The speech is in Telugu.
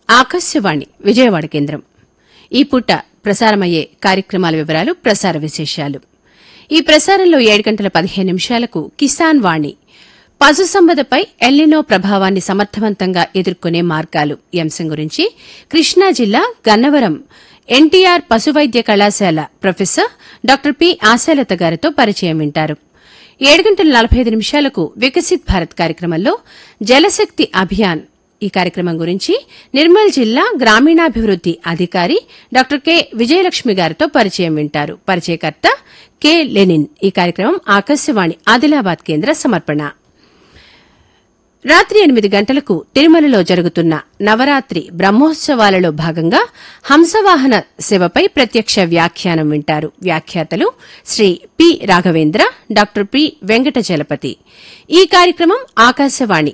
ఆకాశవాణి విజయవాడ కేంద్రం ఈ పూట ప్రసారమయ్యే కార్యక్రమాల వివరాలు ప్రసార విశేషాలు ఈ ప్రసారంలో ఏడు గంటల పదిహేను నిమిషాలకు కిసాన్ వాణి పశుసంపదపై ఎల్లినో ప్రభావాన్ని సమర్థవంతంగా ఎదుర్కొనే మార్గాలు ఈ అంశం గురించి కృష్ణా జిల్లా గన్నవరం ఎన్టీఆర్ పశువైద్య కళాశాల ప్రొఫెసర్ డాక్టర్ పి ఆశాలత గారితో పరిచయం వింటారు ఏడు గంటల నలభై ఐదు నిమిషాలకు వికసిత్ భారత్ కార్యక్రమంలో జలశక్తి అభియాన్ ఈ కార్యక్రమం గురించి నిర్మల్ జిల్లా గ్రామీణాభివృద్ది అధికారి డాక్టర్ కె విజయలక్ష్మి గారితో పరిచయం వింటారు పరిచయకర్త కె లెనిన్ ఈ కార్యక్రమం ఆకాశవాణి ఆదిలాబాద్ కేంద్ర సమర్పణ రాత్రి ఎనిమిది గంటలకు తిరుమలలో జరుగుతున్న నవరాత్రి బ్రహ్మోత్సవాలలో భాగంగా హంసవాహన సేవపై ప్రత్యక్ష వ్యాఖ్యానం వింటారు వ్యాఖ్యాతలు Shri P Raghavendra doctor P Venkata Jalapathi ఈ కార్యక్రమం ఆకాశవాణి